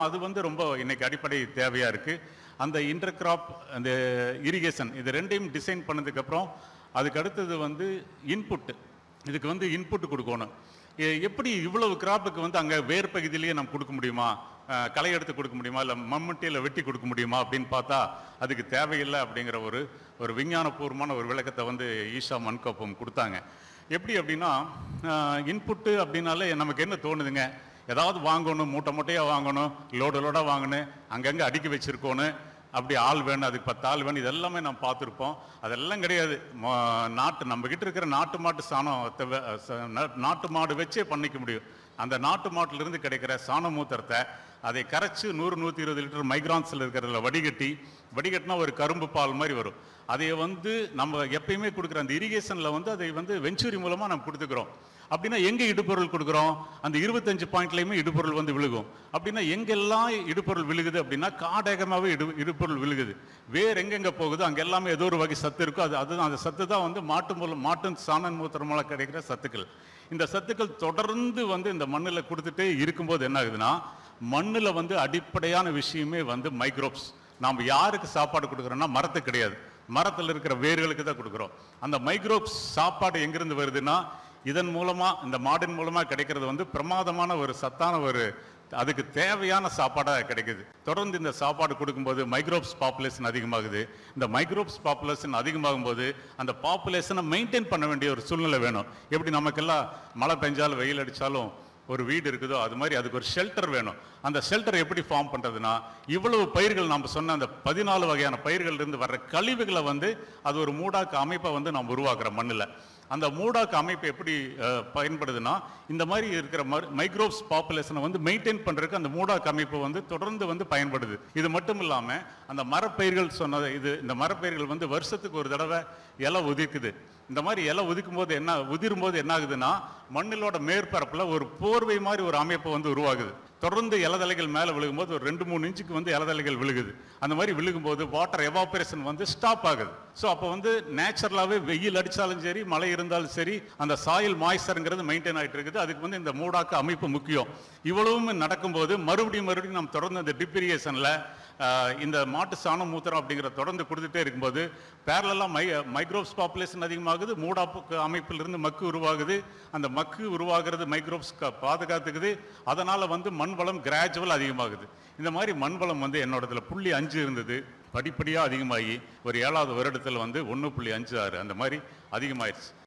அது வந்து ரொம்ப இன்னைக்கு அடிப்படை தேவையா இருக்கு அந்த இன்டர் கிராப் அந்த இரிகேஷன் இது ரெண்டையும் டிசைன் பண்ணதுக்கு அப்புறம் அதுக்கு அடுத்தது வந்து இன்புட் இதுக்கு வந்து இன்புட் கொடுக்கணும் எ- எப்படி இவ்வளவு கிராப்புக்கு வந்து அங்கே வேர் பகுதியிலேயே நம்ம கொடுக்க முடியுமா அஹ், களை எடுத்து கொடுக்க முடியுமா இல்லை மம்முட்டியில் வெட்டி கொடுக்க முடியுமா அப்படின்னு பார்த்தா அதுக்கு தேவையில்லை அப்படிங்கிற ஒரு ஒரு விஞ்ஞானபூர்வமான ஒரு விளக்கத்தை வந்து ஈஷா மன்கோப்பம் கொடுத்தாங்க எப்படி அப்படின்னா இன்புட்டு அப்படின்னாலே நமக்கு என்ன தோணுதுங்க ஏதாவது வாங்கணும் மூட்டை மூட்டையாக வாங்கணும் லோடு லோடாக வாங்கணும் அங்கங்கே அடுக்கி வச்சிருக்கணும் அப்படி ஆள் வேணும் அதுக்கு பத்து ஆள் வேணும் இதெல்லாமே நம்ம பார்த்துருப்போம் அதெல்லாம் கிடையாது மொ- நாட்டு நம்ம கிட்ட இருக்கிற நாட்டு மாட்டு சாணத்தை வ- ச- நா- நாட்டு மாடு வச்சே பண்ணிக்க முடியும் அந்த நாட்டு மாட்டிலிருந்து கிடைக்கிற சாண மூத்திரத்தை அதை கரைச்சு நூறு நூற்றி இருபது லிட்டர் மைக்ரான்ஸில் இருக்கிறதுல வடிகட்டி வடிகட்டினா ஒரு கரும்பு பால் மாதிரி வரும் அதை வந்து நம்ம எப்பயுமே கொடுக்குற அந்த இரிகேஷனில் வந்து அதை வந்து வெஞ்சூரி மூலமாக நம்ம கொடுத்துக்கிறோம் அப்படின்னா எங்க இடுபொருள் கொடுக்குறோம் அந்த இருபத்தஞ்சு பாயிண்ட்லயுமே இடுபொருள் வந்து விழுகும் அப்படின்னா எங்கெல்லாம் இடுபொருள் விழுகுது அப்படின்னா காடகமாகவே இடு இடுபொருள் விழுகுது வேற எங்கெங்க போகுதோ அங்க எல்லாமே ஏதோ ஒரு வகை சத்து இருக்கோ அது அதுதான் அந்த சத்து தான் வந்து மாட்டு மூலம் மாட்டு சாணன் மூத்திரம் மூலம் கிடைக்கிற சத்துக்கள் இந்த சத்துக்கள் தொடர்ந்து வந்து இந்த மண்ணில் கொடுத்துட்டே இருக்கும்போது என்ன ஆகுதுன்னா மண்ணில் வந்து அடிப்படையான விஷயமே வந்து மைக்ரோப்ஸ் நாம் யாருக்கு சாப்பாடு கொடுக்குறோம்னா மரத்துக்கு கிடையாது மரத்தில் இருக்கிற வேர்களுக்கு தான் கொடுக்குறோம் அந்த மைக்ரோப்ஸ் சாப்பாடு எங்கிருந்து வருதுன்னா இதன் மூலமா இந்த மாடின் மூலமா கிடைக்கிறது வந்து பிரமாதமான ஒரு சத்தான ஒரு அதுக்கு தேவையான சாப்பாடாக கிடைக்குது தொடர்ந்து இந்த சாப்பாடு கொடுக்கும்போது மைக்ரோப்ஸ் பாப்புலேஷன் அதிகமாகுது இந்த மைக்ரோப்ஸ் பாப்புலேஷன் அதிகமாகும் போது அந்த பாப்புலேஷனை மெயின்டைன் பண்ண வேண்டிய ஒரு சூழ்நிலை வேணும் எப்படி நமக்கெல்லாம் மழை பெஞ்சாலும் வெயில் அடிச்சாலும் ஒரு வீடு இருக்குதோ அது மாதிரி அதுக்கு ஒரு ஷெல்டர் வேணும் அந்த ஷெல்டர் எப்படி ஃபார்ம் பண்றதுன்னா இவ்வளவு பயிர்கள் நம்ம சொன்ன அந்த பதினாலு வகையான பயிர்கள் இருந்து வர்ற கழிவுகளை வந்து அது ஒரு மூடாக்கு அமைப்பை வந்து நம்ம உருவாக்குறோம் மண்ணில் அந்த மூடாக்கு அமைப்பு எப்படி அஹ், பயன்படுதுன்னா இந்த மாதிரி இருக்கிற மைக்ரோப்ஸ் பாப்புலேஷனை வந்து மெயின்டைன் பண்றதுக்கு அந்த மூடாக்கு அமைப்பு வந்து தொடர்ந்து வந்து பயன்படுது இது மட்டும் இல்லாம அந்த மரப்பயிர்கள் சொன்னது இது இந்த மரப்பயிர்கள் வந்து வருஷத்துக்கு ஒரு தடவை இலை உதிக்குது இந்த மாதிரி இலை உதிக்கும் போது என்ன உதிரும் போது என்ன ஆகுதுன்னா மண்ணிலோட மேற்பரப்புல ஒரு போர்வை மாதிரி ஒரு அமைப்பு வந்து உருவாகுது தொடர்ந்து இலதலைகள் மேலே விழுகும்போது ஒரு ரெண்டு மூணு இன்ச்சுக்கு வந்து இலதலைகள் விழுகுது அந்த மாதிரி விழுகும்போது வாட்டர் எவாபரேஷன் வந்து ஸ்டாப் ஆகுது ஸோ அப்போ வந்து நேச்சுரலாகவே வெயில் அடித்தாலும் சரி மழை இருந்தாலும் சரி அந்த சாயில் மாய்ச்சருங்கிறது மெயின்டைன் ஆகிட்டு இருக்குது அதுக்கு வந்து இந்த மூடாக்கு அமைப்பு முக்கியம் இவ்வளவும் நடக்கும்போது மறுபடியும் மறுபடியும் நம்ம தொடர்ந்து அந்த டிப்ரிகேஷனில் இந்த மாட்டு சாணம் மூத்திரம் அப்படிங்கிற தொடர்ந்து கொடுத்துட்டே இருக்கும்போது பேரலாக மை மைக்ரோப்ஸ் பாப்புலேஷன் அதிகமாகுது மூடாப்பு அமைப்பிலிருந்து மக்கு உருவாகுது அந்த மக்கு உருவாகிறது மைக்ரோப்ஸ் பாதுகாத்துக்குது அதனால வந்து மண் வளம் கிராஜுவல் அதிகமாகுது இந்த மாதிரி மண் வளம் வந்து என்னோடதுல புள்ளி அஞ்சு இருந்தது படிப்படியாக அதிகமாகி ஒரு ஏழாவது வருடத்தில் வந்து ஒன்று புள்ளி அஞ்சு ஆறு அந்த மாதிரி அதிகமாயிருச்சு